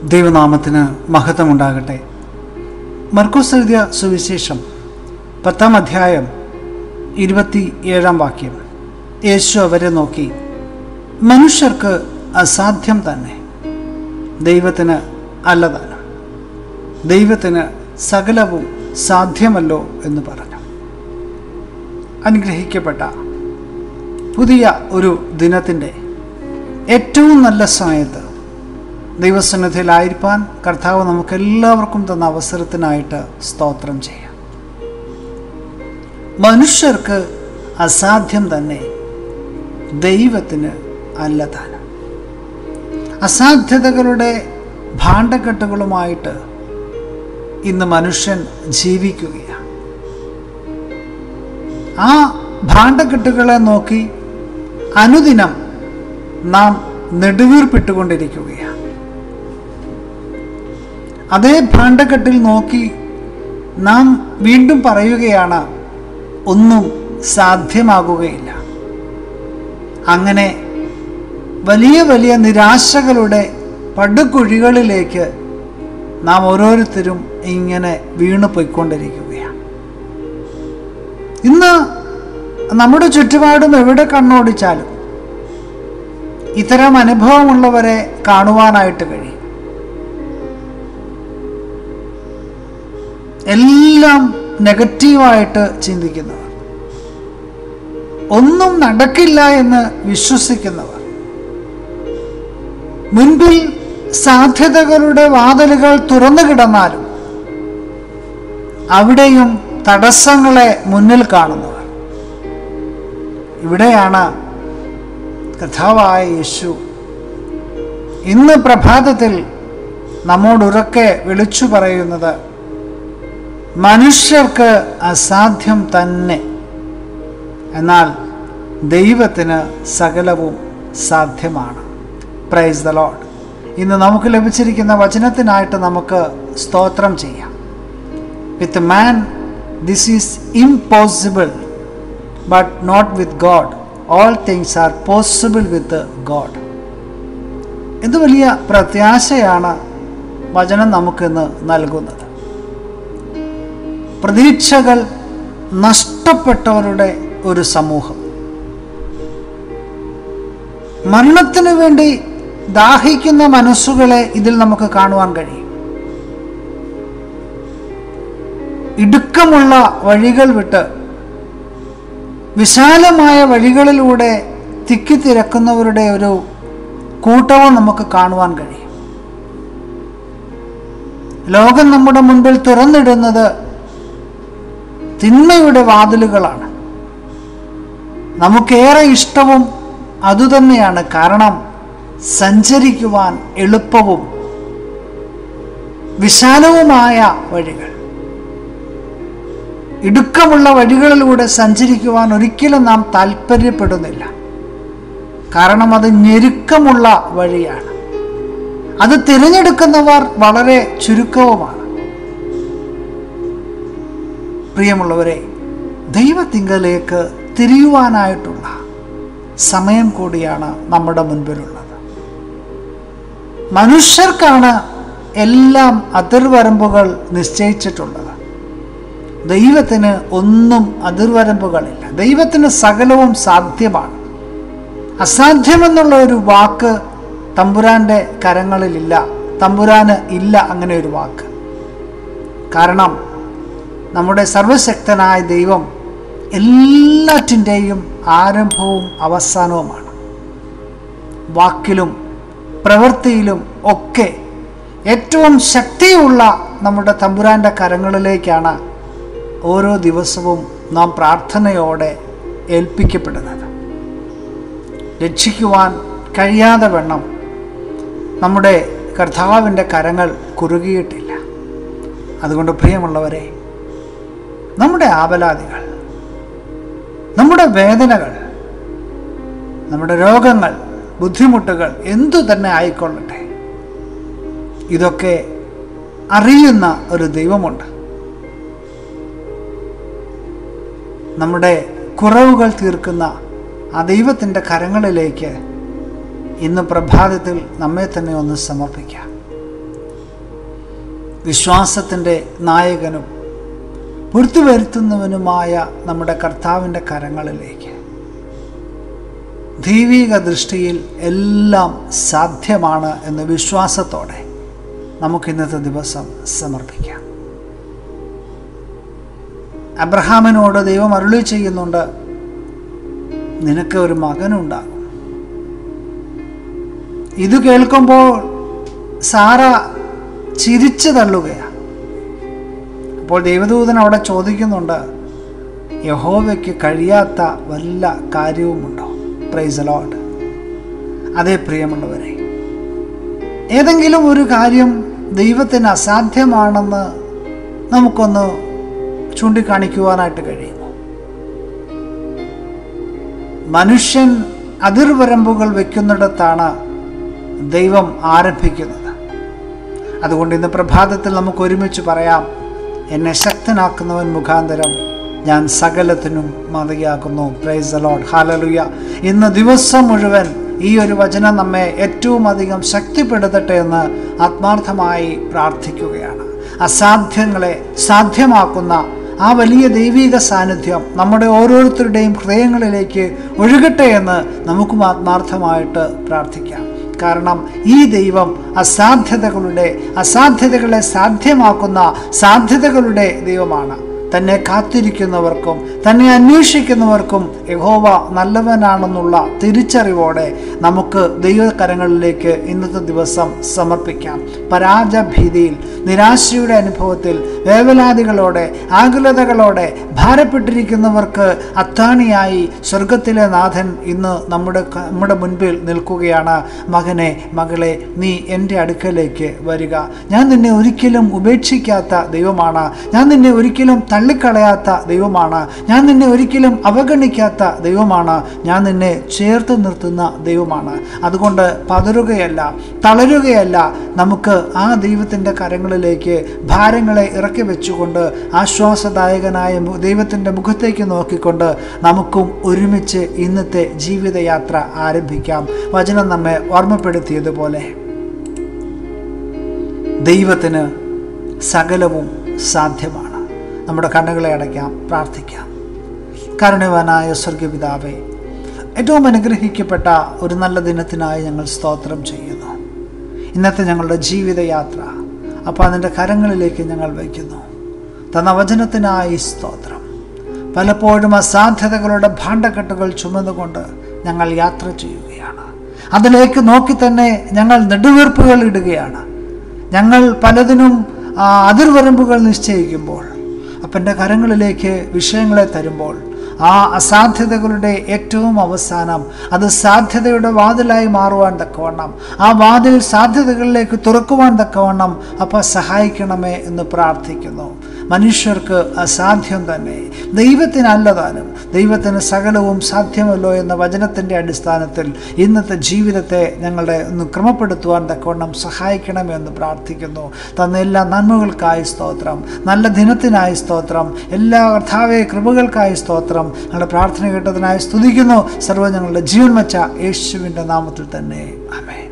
ദൈവനാമത്തിന് മഹത്വമുണ്ടാകട്ടെ മർക്കോസ് എഴുതിയ സുവിശേഷം പത്താം അധ്യായം ഇരുപത്തി ഏഴാം വാക്യം യേശു അവരെ നോക്കി മനുഷ്യർക്ക് അസാധ്യം തന്നെ ദൈവത്തിന് അല്ലതാനും ദൈവത്തിന് സകലവും സാധ്യമല്ലോ എന്ന് പറഞ്ഞു അനുഗ്രഹിക്കപ്പെട്ട പുതിയ ഒരു ദിനത്തിൻ്റെ ഏറ്റവും നല്ല സമയത്ത് ദൈവസന്നിധിയിലായിരിക്കാൻ കർത്താവ് നമുക്കെല്ലാവർക്കും തന്ന അവസരത്തിനായിട്ട് സ്തോത്രം ചെയ്യാം മനുഷ്യർക്ക് അസാധ്യം തന്നെ ദൈവത്തിന് അല്ലതാനും അസാധ്യതകളുടെ ഭാണ്ഡക്കെട്ടുകളുമായിട്ട് ഇന്ന് മനുഷ്യൻ ജീവിക്കുകയാണ് ആ ഭാണ്ഡക്കെട്ടുകളെ നോക്കി അനുദിനം നാം നെടുവീർപ്പിട്ടുകൊണ്ടിരിക്കുകയാണ് അതേ ഭാണ്ഡക്കെട്ടിൽ നോക്കി നാം വീണ്ടും പറയുകയാണ് ഒന്നും സാധ്യമാകുകയില്ല അങ്ങനെ വലിയ വലിയ നിരാശകളുടെ പടുകുഴികളിലേക്ക് നാം ഓരോരുത്തരും ഇങ്ങനെ വീണു പോയിക്കൊണ്ടിരിക്കുകയാണ് ഇന്ന് നമ്മുടെ ചുറ്റുപാടും എവിടെ കണ്ണോടിച്ചാലും ഇത്തരം അനുഭവമുള്ളവരെ കാണുവാനായിട്ട് കഴിയും എല്ലാം നെഗറ്റീവായിട്ട് ചിന്തിക്കുന്നവർ ഒന്നും നടക്കില്ല എന്ന് വിശ്വസിക്കുന്നവർ മുൻപിൽ സാധ്യതകളുടെ വാതിലുകൾ തുറന്നു കിടന്നാലും അവിടെയും തടസ്സങ്ങളെ മുന്നിൽ കാണുന്നവർ ഇവിടെയാണ് കഥാവായ യേശു ഇന്ന് പ്രഭാതത്തിൽ നമ്മോടുറക്കെ വിളിച്ചു പറയുന്നത് മനുഷ്യർക്ക് അസാധ്യം തന്നെ എന്നാൽ ദൈവത്തിന് സകലവും സാധ്യമാണ് പ്രൈസ് ദ ലോഡ് ഇന്ന് നമുക്ക് ലഭിച്ചിരിക്കുന്ന വചനത്തിനായിട്ട് നമുക്ക് സ്തോത്രം ചെയ്യാം with man this is impossible but not with God all things are possible with God എന്ത് വലിയ പ്രത്യാശയാണ് വചനം നമുക്കിന്ന് നൽകുന്നത് പ്രതീക്ഷകൾ നഷ്ടപ്പെട്ടവരുടെ ഒരു സമൂഹം മരണത്തിനു വേണ്ടി ദാഹിക്കുന്ന മനസ്സുകളെ ഇതിൽ നമുക്ക് കാണുവാൻ കഴിയും ഇടുക്കമുള്ള വഴികൾ വിട്ട് വിശാലമായ വഴികളിലൂടെ തിക്കിത്തിരക്കുന്നവരുടെ ഒരു കൂട്ടവും നമുക്ക് കാണുവാൻ കഴിയും ലോകം നമ്മുടെ മുൻപിൽ തുറന്നിടുന്നത് തിന്മയുടെ വാതിലുകളാണ് നമുക്കേറെ ഇഷ്ടവും അതുതന്നെയാണ് കാരണം സഞ്ചരിക്കുവാൻ എളുപ്പവും വിശാലവുമായ വഴികൾ ഇടുക്കമുള്ള വഴികളിലൂടെ സഞ്ചരിക്കുവാൻ ഒരിക്കലും നാം താല്പര്യപ്പെടുന്നില്ല കാരണം അത് ഞെരുക്കമുള്ള വഴിയാണ് അത് തിരഞ്ഞെടുക്കുന്നവർ വളരെ ചുരുക്കവുമാണ് പ്രിയമുള്ളവരെ ദൈവത്തിങ്കലേക്ക് തിരിയുവാനായിട്ടുള്ള സമയം കൂടിയാണ് നമ്മുടെ മുൻപിലുള്ളത് മനുഷ്യർക്കാണ് എല്ലാം അതിർവരമ്പുകൾ നിശ്ചയിച്ചിട്ടുള്ളത് ദൈവത്തിന് ഒന്നും അതിർവരമ്പുകളില്ല ദൈവത്തിന് സകലവും സാധ്യമാണ് അസാധ്യമെന്നുള്ള ഒരു വാക്ക് തമ്പുരാന്റെ കരങ്ങളിലില്ല തമ്പുരാന് ഇല്ല അങ്ങനെ ഒരു വാക്ക് കാരണം നമ്മുടെ സർവശക്തനായ ദൈവം എല്ലാറ്റിൻ്റെയും ആരംഭവും അവസാനവുമാണ് വാക്കിലും പ്രവൃത്തിയിലും ഒക്കെ ഏറ്റവും ശക്തിയുള്ള നമ്മുടെ തമ്പുരാൻ്റെ കരങ്ങളിലേക്കാണ് ഓരോ ദിവസവും നാം പ്രാർത്ഥനയോടെ ഏൽപ്പിക്കപ്പെടുന്നത് രക്ഷിക്കുവാൻ കഴിയാതെ വണ്ണം നമ്മുടെ കർത്താവിൻ്റെ കരങ്ങൾ കുറുകിയിട്ടില്ല അതുകൊണ്ട് പ്രിയമുള്ളവരെ നമ്മുടെ ആപലാതികൾ നമ്മുടെ വേദനകൾ നമ്മുടെ രോഗങ്ങൾ ബുദ്ധിമുട്ടുകൾ എന്തു തന്നെ ആയിക്കൊള്ളട്ടെ ഇതൊക്കെ അറിയുന്ന ഒരു ദൈവമുണ്ട് നമ്മുടെ കുറവുകൾ തീർക്കുന്ന ആ ദൈവത്തിൻ്റെ കരങ്ങളിലേക്ക് ഇന്ന് പ്രഭാതത്തിൽ നമ്മെ തന്നെ ഒന്ന് സമർപ്പിക്കാം വിശ്വാസത്തിൻ്റെ നായകനും പൊരുത്തു വരുത്തുന്നവനുമായ നമ്മുടെ കർത്താവിൻ്റെ കരങ്ങളിലേക്ക് ദൈവിക ദൃഷ്ടിയിൽ എല്ലാം സാധ്യമാണ് എന്ന വിശ്വാസത്തോടെ നമുക്ക് ഇന്നത്തെ ദിവസം സമർപ്പിക്കാം അബ്രഹാമിനോട് ദൈവം അരുളി ചെയ്യുന്നുണ്ട് നിനക്ക് ഒരു മകനുണ്ടാകും ഇത് കേൾക്കുമ്പോൾ സാറ ചിരിച്ചു തള്ളുകയാണ് അപ്പോൾ ദൈവദൂതൻ അവിടെ ചോദിക്കുന്നുണ്ട് യഹോവയ്ക്ക് കഴിയാത്ത വല്ല കാര്യവുമുണ്ടോ പ്രൈസ് അലോട്ട് അതേ പ്രിയമുള്ളവരെ ഏതെങ്കിലും ഒരു കാര്യം ദൈവത്തിന് അസാധ്യമാണെന്ന് നമുക്കൊന്ന് ചൂണ്ടിക്കാണിക്കുവാനായിട്ട് കഴിയുമോ മനുഷ്യൻ അതിർവരമ്പുകൾ വെക്കുന്നിടത്താണ് ദൈവം ആരംഭിക്കുന്നത് അതുകൊണ്ട് ഇന്ന് പ്രഭാതത്തിൽ നമുക്ക് ഒരുമിച്ച് പറയാം എന്നെ ശക്തനാക്കുന്നവൻ മുഖാന്തരം ഞാൻ സകലത്തിനും മതിയാക്കുന്നു പ്രൈസ് ലോഡ് ഹാലലുയ ഇന്ന് ദിവസം മുഴുവൻ ഈ ഒരു വചനം നമ്മെ ഏറ്റവും അധികം ശക്തിപ്പെടുത്തട്ടെ എന്ന് ആത്മാർത്ഥമായി പ്രാർത്ഥിക്കുകയാണ് അസാധ്യങ്ങളെ സാധ്യമാക്കുന്ന ആ വലിയ ദൈവിക സാന്നിധ്യം നമ്മുടെ ഓരോരുത്തരുടെയും ഹൃദയങ്ങളിലേക്ക് ഒഴുകട്ടെ എന്ന് നമുക്കും ആത്മാർത്ഥമായിട്ട് പ്രാർത്ഥിക്കാം കാരണം ഈ ദൈവം അസാധ്യതകളുടെ അസാധ്യതകളെ സാധ്യമാക്കുന്ന സാധ്യതകളുടെ ദൈവമാണ് തന്നെ കാത്തിരിക്കുന്നവർക്കും തന്നെ അന്വേഷിക്കുന്നവർക്കും യഹോവ നല്ലവനാണെന്നുള്ള തിരിച്ചറിവോടെ നമുക്ക് ദൈവകരങ്ങളിലേക്ക് ഇന്നത്തെ ദിവസം സമർപ്പിക്കാം പരാജഭീതിയിൽ നിരാശയുടെ അനുഭവത്തിൽ വേവലാതികളോടെ ആകുലതകളോടെ ഭാരപ്പെട്ടിരിക്കുന്നവർക്ക് അത്താണിയായി സ്വർഗത്തിലെ നാഥൻ ഇന്ന് നമ്മുടെ നമ്മുടെ മുൻപിൽ നിൽക്കുകയാണ് മകനെ മകളെ നീ എൻ്റെ അടുക്കലേക്ക് വരിക ഞാൻ നിന്നെ ഒരിക്കലും ഉപേക്ഷിക്കാത്ത ദൈവമാണ് ഞാൻ നിന്നെ ഒരിക്കലും തള്ളിക്കളയാത്ത ദൈവമാണ് ഞാൻ നിന്നെ ഒരിക്കലും അവഗണിക്കാത്ത ദൈവമാണ് ഞാൻ നിന്നെ ചേർത്ത് നിർത്തുന്ന ദൈവമാണ് അതുകൊണ്ട് പതറുകയല്ല തളരുകയല്ല നമുക്ക് ആ ദൈവത്തിൻ്റെ കരങ്ങളിലേക്ക് ഭാരങ്ങളെ ഇറക്കി വെച്ചുകൊണ്ട് ആശ്വാസദായകനായ ദൈവത്തിൻ്റെ മുഖത്തേക്ക് നോക്കിക്കൊണ്ട് നമുക്കും ഒരുമിച്ച് ഇന്നത്തെ ജീവിതയാത്ര ആരംഭിക്കാം വചനം നമ്മെ ഓർമ്മപ്പെടുത്തിയതുപോലെ ദൈവത്തിന് സകലവും സാധ്യമാണ് നമ്മുടെ കണ്ണുകളെ അടയ്ക്കാം പ്രാർത്ഥിക്കാം കരുണവാനായ സ്വർഗപിതാവേ ഏറ്റവും അനുഗ്രഹിക്കപ്പെട്ട ഒരു നല്ല ദിനത്തിനായി ഞങ്ങൾ സ്തോത്രം ചെയ്യുന്നു ഇന്നത്തെ ഞങ്ങളുടെ ജീവിതയാത്ര അപ്പോൾ അതിൻ്റെ കരങ്ങളിലേക്ക് ഞങ്ങൾ വയ്ക്കുന്നു തന്ന വചനത്തിനായി സ്തോത്രം പലപ്പോഴും അസാധ്യതകളുടെ ഭാണ്ഡക്കെട്ടുകൾ ചുമന്നുകൊണ്ട് ഞങ്ങൾ യാത്ര ചെയ്യുകയാണ് അതിലേക്ക് നോക്കി തന്നെ ഞങ്ങൾ നെടുവീർപ്പുകൾ ഇടുകയാണ് ഞങ്ങൾ പലതിനും അതിർവരമ്പുകൾ നിശ്ചയിക്കുമ്പോൾ അപ്പൻ്റെ കരങ്ങളിലേക്ക് വിഷയങ്ങളെ തരുമ്പോൾ ആ അസാധ്യതകളുടെ ഏറ്റവും അവസാനം അത് സാധ്യതയുടെ വാതിലായി മാറുവാൻ തക്കവണ്ണം ആ വാതിൽ സാധ്യതകളിലേക്ക് തുറക്കുവാൻ തക്കവണ്ണം അപ്പം സഹായിക്കണമേ എന്ന് പ്രാർത്ഥിക്കുന്നു മനുഷ്യർക്ക് അസാധ്യം തന്നെ ദൈവത്തിനല്ലതാനും ദൈവത്തിന് സകലവും സാധ്യമല്ലോ എന്ന വചനത്തിൻ്റെ അടിസ്ഥാനത്തിൽ ഇന്നത്തെ ജീവിതത്തെ ഞങ്ങളുടെ ഒന്ന് ക്രമപ്പെടുത്തുവാൻ തക്കവണ്ണം സഹായിക്കണമെന്ന് പ്രാർത്ഥിക്കുന്നു തന്ന എല്ലാ നന്മകൾക്കായി സ്തോത്രം നല്ല ദിനത്തിനായി സ്തോത്രം എല്ലാ കർത്താവെ കൃപകൾക്കായി സ്തോത്രം ഞങ്ങളുടെ പ്രാർത്ഥന കേട്ടതിനായി സ്തുതിക്കുന്നു സർവ്വ ഞങ്ങളുടെ ജീവൻ വച്ച യേശുവിൻ്റെ നാമത്തിൽ തന്നെ അമേ